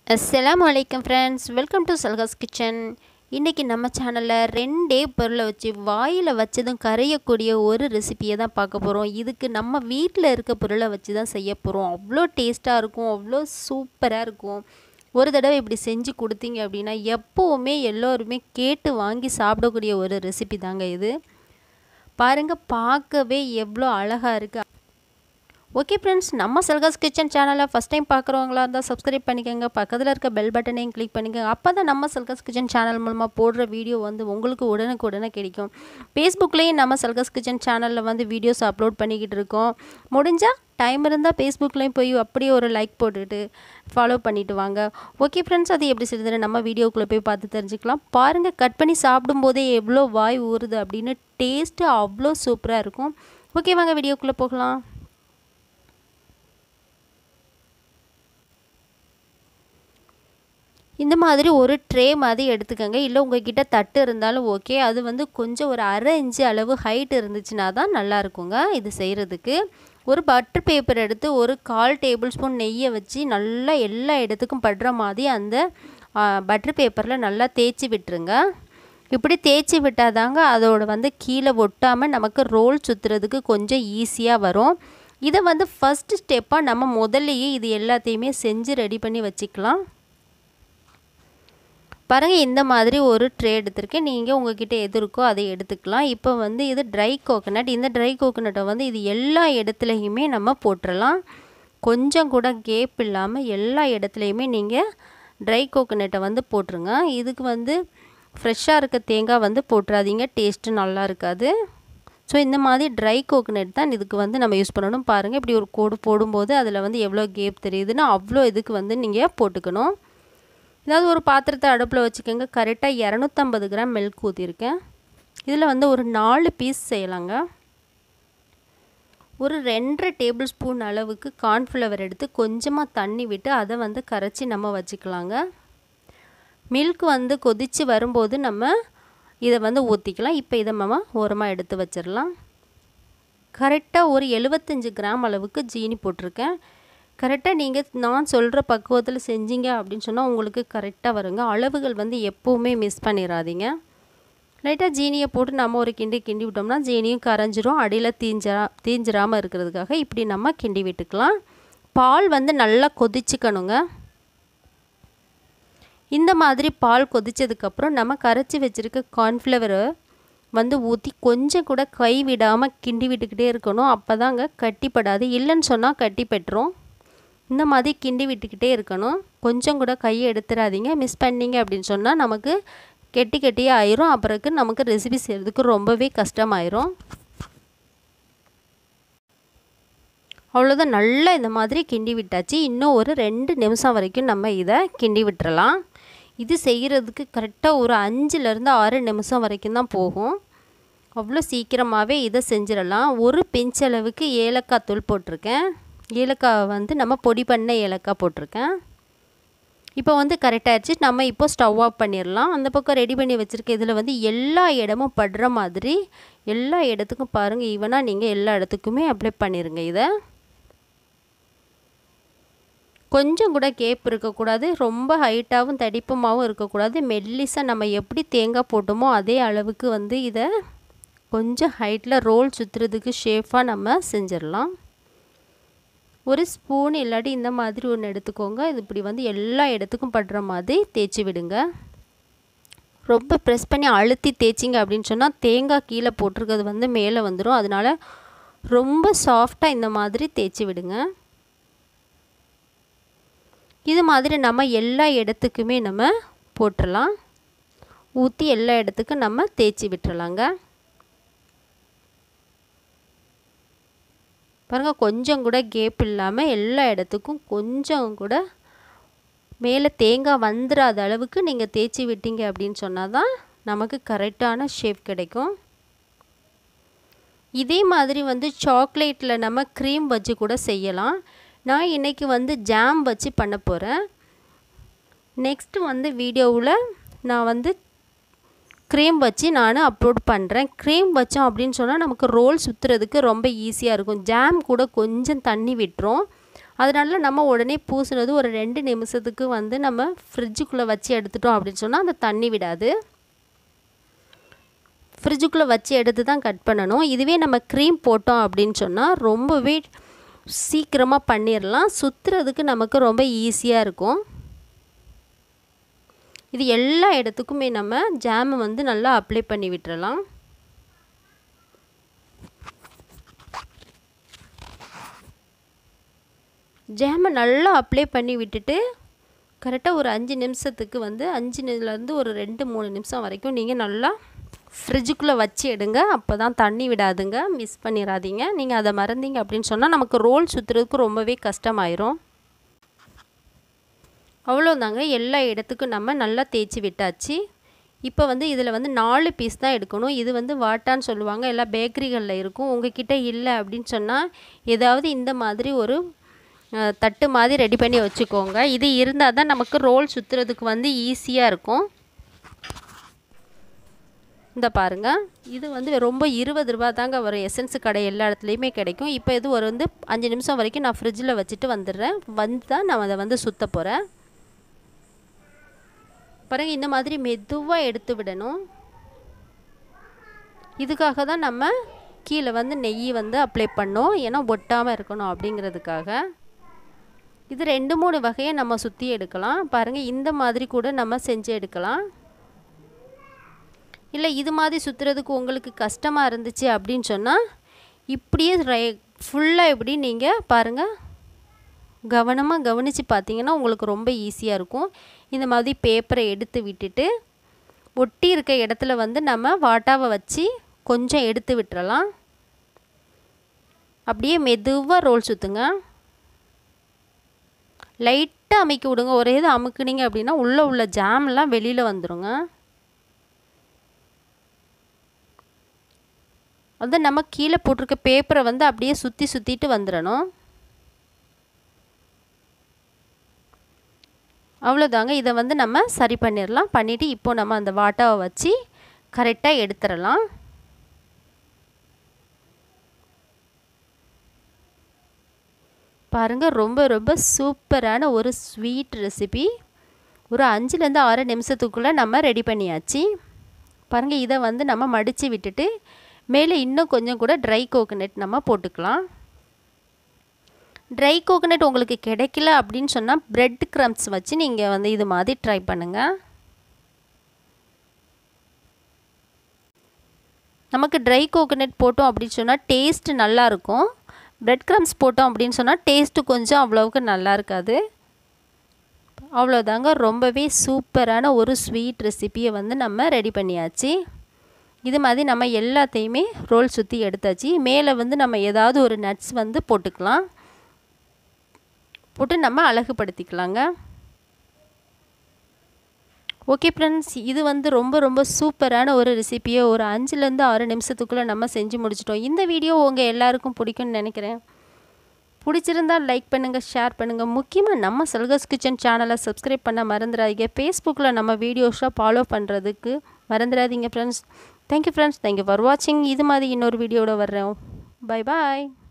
அஸ்ஸலாமு அலைக்கும் friends welcome to Salkas kitchen இன்றைக்கி நம்ம சேனலில் ரெண்டே பொருளை வச்சு வாயில் வச்சதும் கரையக்கூடிய ஒரு ரெசிபியை தான் பார்க்க போகிறோம் இதுக்கு நம்ம வீட்டில் இருக்க பொருளை வச்சு தான் செய்ய போகிறோம் அவ்வளோ டேஸ்ட்டாக இருக்கும் அவ்வளோ சூப்பராக இருக்கும் ஒரு தடவை இப்படி செஞ்சு கொடுத்தீங்க அப்படின்னா எப்போவுமே எல்லோருமே கேட்டு வாங்கி சாப்பிடக்கூடிய ஒரு ரெசிபி தாங்க இது பாருங்கள் பார்க்கவே எவ்வளோ அழகாக இருக்குது ஓகே ஃப்ரெண்ட்ஸ் நம்ம செல்காஸ் கிச்சன் சேனலை ஃபஸ்ட் டைம் பார்க்குறவங்களா இருந்தால் சப்ஸ்கிரைப் பண்ணிக்கோங்க பக்கத்தில் இருக்க பெல் பட்டனையும் கிளிக் பண்ணிக்கோங்க அப்போ தான் நம்ம செல்காஸ் கிச்சன் சேனல் மூலமாக போடுற வீடியோ வந்து உங்களுக்கு உடனுக்கு உடனே கிடைக்கும் ஃபேஸ்புக்லேயும் நம்ம செல்காஸ் கிச்சன் சேனலில் வந்து வீடியோஸ் அப்லோட் பண்ணிக்கிட்டு இருக்கோம் முடிஞ்சால் டைம் இருந்தால் ஃபேஸ்புக்லேயும் போய் அப்படியே ஒரு லைக் போட்டுட்டு ஃபாலோ பண்ணிவிட்டு வாங்க ஓகே ஃப்ரெண்ட்ஸ் அது எப்படி செய்யுதுன்னு நம்ம வீடியோக்குள்ளே போய் பார்த்து தெரிஞ்சுக்கலாம் பாருங்கள் கட் பண்ணி சாப்பிடும்போதே எவ்வளோ வாய் ஊறுது அப்படின்னு டேஸ்ட்டு அவ்வளோ சூப்பராக இருக்கும் ஓகே வாங்க வீடியோக்குள்ளே போகலாம் இந்த மாதிரி ஒரு ட்ரே மாதிரி எடுத்துக்கோங்க இல்லை உங்ககிட்ட தட்டு இருந்தாலும் ஓகே அது வந்து கொஞ்சம் ஒரு அரை இன்ச்சு அளவு ஹைட் இருந்துச்சுன்னா தான் நல்லா இருக்குங்க இது செய்கிறதுக்கு ஒரு பட்டர் பேப்பர் எடுத்து ஒரு கால் டேபிள் ஸ்பூன் நெய்யை வச்சு நல்லா எல்லா இடத்துக்கும் படுற மாதிரி அந்த பட்டர் பேப்பரில் நல்லா தேய்ச்சி விட்டுருங்க இப்படி தேய்ச்சி விட்டால் தாங்க அதோட வந்து கீழே ஒட்டாமல் நமக்கு ரோல் சுற்றுறதுக்கு கொஞ்சம் ஈஸியாக வரும் இதை வந்து ஃபஸ்ட்டு ஸ்டெப்பாக நம்ம முதல்லையே இது எல்லாத்தையுமே செஞ்சு ரெடி பண்ணி வச்சுக்கலாம் பாருங்கள் இந்த மாதிரி ஒரு ட்ரே எடுத்திருக்கேன் நீங்கள் உங்ககிட்ட எது இருக்கோ அதை எடுத்துக்கலாம் இப்போ வந்து இது ட்ரை கோகனட் இந்த ட்ரை கோகனட்டை வந்து இது எல்லா இடத்துலையுமே நம்ம போட்டுடலாம் கொஞ்சம் கூட கேப் இல்லாமல் எல்லா இடத்துலையுமே நீங்கள் ட்ரை கோகனட்டை வந்து போட்டுருங்க இதுக்கு வந்து ஃப்ரெஷ்ஷாக இருக்க தேங்காய் வந்து போட்டுறாதீங்க டேஸ்ட்டு நல்லா இருக்காது ஸோ இந்த மாதிரி ட்ரை கோகனட் தான் இதுக்கு வந்து நம்ம யூஸ் பண்ணணும் பாருங்கள் இப்படி ஒரு கோடு போடும்போது அதில் வந்து எவ்வளோ கேப் தெரியுதுன்னு அவ்வளோ இதுக்கு வந்து நீங்கள் போட்டுக்கணும் ஏதாவது ஒரு பாத்திரத்தை அடுப்பில் வச்சுக்கோங்க கரெக்டாக இரநூத்தம்பது கிராம் மில்க் ஊற்றிருக்கேன் இதில் வந்து ஒரு நாலு பீஸ் செய்யலாங்க ஒரு ரெண்டரை டேபிள் ஸ்பூன் அளவுக்கு கார்ன்ஃப்ளவர் எடுத்து கொஞ்சமாக தண்ணி விட்டு அதை வந்து கரைச்சி நம்ம வச்சுக்கலாங்க மில்க் வந்து கொதித்து வரும்போது நம்ம இதை வந்து ஊற்றிக்கலாம் இப்போ இதை நம்ம ஓரமாக எடுத்து வச்சிடலாம் கரெக்டாக ஒரு எழுபத்தஞ்சி கிராம் அளவுக்கு ஜீனி போட்டிருக்கேன் கரெக்டாக நீங்கள் நான் சொல்கிற பக்குவத்தில் செஞ்சீங்க அப்படின்னு சொன்னால் உங்களுக்கு கரெக்டாக வருங்க அளவுகள் வந்து எப்போவுமே மிஸ் பண்ணிடாதீங்க லைட்டாக ஜீனியை போட்டு நம்ம ஒரு கிண்டி கிண்டி விட்டோம்னா ஜீனியும் கரைஞ்சிரும் அடியில் தீஞ்சா தீஞ்சிராமல் இருக்கிறதுக்காக இப்படி நம்ம கிண்டி விட்டுக்கலாம் பால் வந்து நல்லா கொதிச்சுக்கணுங்க இந்த மாதிரி பால் கொதித்ததுக்கப்புறம் நம்ம கரைச்சி வச்சுருக்க கார்ன்ஃப்ளவரை வந்து ஊற்றி கொஞ்சம் கூட கை விடாமல் கிண்டி விட்டுக்கிட்டே இருக்கணும் அப்போ தாங்க கட்டிப்படாது இல்லைன்னு சொன்னால் கட்டி பெற்றுரும் இந்த மாதிரி கிண்டி விட்டுக்கிட்டே இருக்கணும் கொஞ்சம் கூட கையை எடுத்துடாதீங்க மிஸ் பண்ணிங்க அப்படின்னு சொன்னால் நமக்கு கெட்டி கெட்டியே ஆயிரும் அப்புறக்கு நமக்கு ரெசிபி செய்கிறதுக்கு ரொம்பவே கஷ்டமாயிரும் அவ்வளோதான் நல்லா இந்த மாதிரி கிண்டி விட்டாச்சு இன்னும் ஒரு ரெண்டு நிமிஷம் வரைக்கும் நம்ம இதை கிண்டி விட்டுறலாம் இது செய்கிறதுக்கு கரெக்டாக ஒரு அஞ்சுலேருந்து ஆறு நிமிஷம் வரைக்கும் தான் போகும் அவ்வளோ சீக்கிரமாகவே இதை செஞ்சிடலாம் ஒரு பிஞ்சளவுக்கு ஏலக்காய் தூள் போட்டிருக்கேன் ஏலக்காய் வந்து நம்ம பொடி பண்ண ஏலக்காய் போட்டிருக்கேன் இப்போ வந்து கரெக்டாகிடுச்சு நம்ம இப்போ ஸ்டவ் ஆஃப் பண்ணிடலாம் அந்த பக்கம் ரெடி பண்ணி வச்சுருக்க இதில் வந்து எல்லா இடமும் படுற மாதிரி எல்லா இடத்துக்கும் பாருங்கள் ஈவனாக நீங்கள் எல்லா இடத்துக்குமே அப்ளை பண்ணிடுங்க இதை கொஞ்சம் கூட கேப் இருக்கக்கூடாது ரொம்ப ஹைட்டாகவும் தடிப்பமாகவும் இருக்கக்கூடாது மெல்லிஸாக நம்ம எப்படி தேங்காய் போட்டோமோ அதே அளவுக்கு வந்து இதை கொஞ்சம் ஹைட்டில் ரோல் சுற்றுறதுக்கு ஷேஃபாக நம்ம செஞ்சிடலாம் ஒரு ஸ்பூன் இல்லாட்டி இந்த மாதிரி ஒன்று எடுத்துக்கோங்க இது இப்படி வந்து எல்லா இடத்துக்கும் படுற மாதிரி தேய்ச்சி விடுங்க ரொம்ப ப்ரெஸ் பண்ணி அழுத்தி தேய்ச்சிங்க அப்படின்னு சொன்னால் தேங்காய் கீழே போட்டிருக்கிறது வந்து மேலே வந்துடும் அதனால் ரொம்ப சாஃப்டாக இந்த மாதிரி தேய்ச்சி விடுங்க இது மாதிரி நம்ம எல்லா இடத்துக்குமே நம்ம போட்டுடலாம் ஊற்றி எல்லா இடத்துக்கும் நம்ம தேய்ச்சி விட்டுறலாங்க பாருங்கள் கொஞ்சம் கூட கேப் இல்லாமல் எல்லா இடத்துக்கும் கொஞ்சம் கூட மேலே தேங்காய் வந்துடாத அளவுக்கு நீங்கள் தேய்ச்சி விட்டீங்க அப்படின்னு சொன்னால் தான் நமக்கு கரெக்டான ஷேப் கிடைக்கும் இதே மாதிரி வந்து சாக்லேட்டில் நம்ம க்ரீம் வச்சு கூட செய்யலாம் நான் இன்றைக்கி வந்து ஜாம் வச்சு பண்ண போகிறேன் நெக்ஸ்ட்டு வந்து வீடியோவில் நான் வந்து க்ரீம் வச்சு நான் அப்லோட் பண்ணுறேன் க்ரீம் வச்சோம் அப்படின்னு சொன்னால் நமக்கு ரோல் சுற்றுறதுக்கு ரொம்ப ஈஸியாக இருக்கும் ஜாம் கூட கொஞ்சம் தண்ணி விட்டுரும் அதனால நம்ம உடனே பூசுனது ஒரு ரெண்டு நிமிஷத்துக்கு வந்து நம்ம ஃப்ரிட்ஜுக்குள்ளே வச்சு எடுத்துட்டோம் அப்படின்னு சொன்னால் அந்த தண்ணி விடாது ஃப்ரிட்ஜுக்குள்ளே வச்சு எடுத்து தான் கட் பண்ணணும் இதுவே நம்ம க்ரீம் போட்டோம் அப்படின்னு சொன்னால் ரொம்பவே சீக்கிரமாக பண்ணிடலாம் சுற்றுறதுக்கு நமக்கு ரொம்ப ஈஸியாக இருக்கும் இது எல்லா இடத்துக்குமே நம்ம ஜாமை வந்து நல்லா அப்ளை பண்ணி விட்டுறலாம் ஜாமை நல்லா அப்ளை பண்ணி விட்டுட்டு கரெக்டாக ஒரு அஞ்சு நிமிஷத்துக்கு வந்து அஞ்சுலேருந்து ஒரு ரெண்டு மூணு நிமிஷம் வரைக்கும் நீங்கள் நல்லா ஃப்ரிட்ஜுக்குள்ளே வச்சு எடுங்க அப்போ தான் தண்ணி விடாதுங்க மிஸ் பண்ணிடாதீங்க நீங்கள் அதை மறந்தீங்க அப்படின்னு சொன்னால் நமக்கு ரோல் சுற்றுறதுக்கு ரொம்பவே கஷ்டமாயிரும் அவ்வளோதாங்க எல்லா இடத்துக்கும் நம்ம நல்லா தேய்ச்சி விட்டாச்சு இப்போ வந்து இதில் வந்து நாலு பீஸ் தான் எடுக்கணும் இது வந்து வாட்டான்னு சொல்லுவாங்க எல்லா பேக்கரிகளில் இருக்கும் உங்ககிட்ட இல்லை அப்படின்னு சொன்னால் ஏதாவது இந்த மாதிரி ஒரு தட்டு மாதிரி ரெடி பண்ணி வச்சுக்கோங்க இது இருந்தால் தான் நமக்கு ரோல் சுற்றுறதுக்கு வந்து ஈஸியாக இருக்கும் இந்த பாருங்கள் இது வந்து ரொம்ப இருபது ரூபா தாங்க வரும் எசன்ஸ் கடை எல்லா இடத்துலையுமே கிடைக்கும் இப்போ இது ஒரு வந்து அஞ்சு நிமிஷம் வரைக்கும் நான் ஃப்ரிட்ஜில் வச்சுட்டு வந்துடுறேன் வந்து தான் நான் அதை வந்து சுற்ற போகிறேன் பாருங்கள் இந்த மாதிரி மெதுவாக எடுத்து விடணும் இதுக்காக தான் நம்ம கீழே வந்து நெய் வந்து அப்ளை பண்ணோம் ஏன்னா ஒட்டாமல் இருக்கணும் அப்படிங்கிறதுக்காக இது ரெண்டு மூணு வகையை நம்ம சுற்றி எடுக்கலாம் பாருங்கள் இந்த மாதிரி கூட நம்ம செஞ்சு எடுக்கலாம் இல்லை இது மாதிரி சுற்றுறதுக்கு உங்களுக்கு கஷ்டமாக இருந்துச்சு அப்படின்னு சொன்னால் இப்படியே ரை ஃபுல்லாக எப்படி நீங்கள் பாருங்கள் கவனமாக கவனித்து பார்த்தீங்கன்னா உங்களுக்கு ரொம்ப ஈஸியாக இருக்கும் இந்த மாதிரி பேப்பரை எடுத்து விட்டுட்டு ஒட்டி இருக்க இடத்துல வந்து நம்ம வாட்டாவை வச்சு கொஞ்சம் எடுத்து விட்டுறலாம் அப்படியே மெதுவாக ரோல் சுற்றுங்க லைட்டாக அமைக்க விடுங்க ஒரே இது அமுக்குனீங்க அப்படின்னா உள்ளே உள்ள ஜாம்லாம் வெளியில் வந்துடுங்க வந்து நம்ம கீழே போட்டிருக்க பேப்பரை வந்து அப்படியே சுற்றி சுற்றிட்டு வந்துடணும் அவ்வளோதாங்க இதை வந்து நம்ம சரி பண்ணிடலாம் பண்ணிவிட்டு இப்போ நம்ம அந்த வாட்டாவை வச்சு கரெக்டாக எடுத்துடலாம் பாருங்கள் ரொம்ப ரொம்ப சூப்பரான ஒரு ஸ்வீட் ரெசிபி ஒரு அஞ்சுலேருந்து ஆறு நிமிஷத்துக்குள்ளே நம்ம ரெடி பண்ணியாச்சு பாருங்கள் இதை வந்து நம்ம மடித்து விட்டுட்டு மேலே இன்னும் கொஞ்சம் கூட ட்ரை கோகோனட் நம்ம போட்டுக்கலாம் ட்ரை கோகோனட் உங்களுக்கு கிடைக்கல அப்படின்னு சொன்னால் ப்ரெட் க்ரம்ஸ் வச்சு நீங்கள் வந்து இது மாதிரி ட்ரை பண்ணுங்கள் நமக்கு ட்ரை கோகோனட் போட்டோம் அப்படின்னு சொன்னால் டேஸ்ட் நல்லாயிருக்கும் ப்ரெட் க்ரம்ஸ் போட்டோம் அப்படின்னு சொன்னால் டேஸ்ட்டு கொஞ்சம் அவ்வளோவுக்கு நல்லா இருக்காது அவ்வளோதாங்க ரொம்பவே சூப்பரான ஒரு ஸ்வீட் ரெசிப்பியை வந்து நம்ம ரெடி பண்ணியாச்சு இது மாதிரி நம்ம எல்லாத்தையுமே ரோல் சுற்றி எடுத்தாச்சு மேலே வந்து நம்ம ஏதாவது ஒரு நட்ஸ் வந்து போட்டுக்கலாம் போட்டு நம்ம அழகுபடுத்திக்கலாங்க ஓகே ஃப்ரெண்ட்ஸ் இது வந்து ரொம்ப ரொம்ப சூப்பரான ஒரு ரெசிப்பியை ஒரு அஞ்சுலேருந்து ஆறு நிமிஷத்துக்குள்ளே நம்ம செஞ்சு முடிச்சிட்டோம் இந்த வீடியோ உங்கள் எல்லாருக்கும் பிடிக்கும்னு நினைக்கிறேன் பிடிச்சிருந்தால் லைக் பண்ணுங்கள் ஷேர் பண்ணுங்கள் முக்கியமாக நம்ம சல்கஸ் கிச்சன் சேனலை சப்ஸ்கிரைப் பண்ண மறந்துடாதீங்க ஃபேஸ்புக்கில் நம்ம வீடியோஸாக ஃபாலோ பண்ணுறதுக்கு மறந்துடாதீங்க friends thank you friends thank you for வாட்சிங் இது மாதிரி இன்னொரு வீடியோட வர்றேன் பை பாய்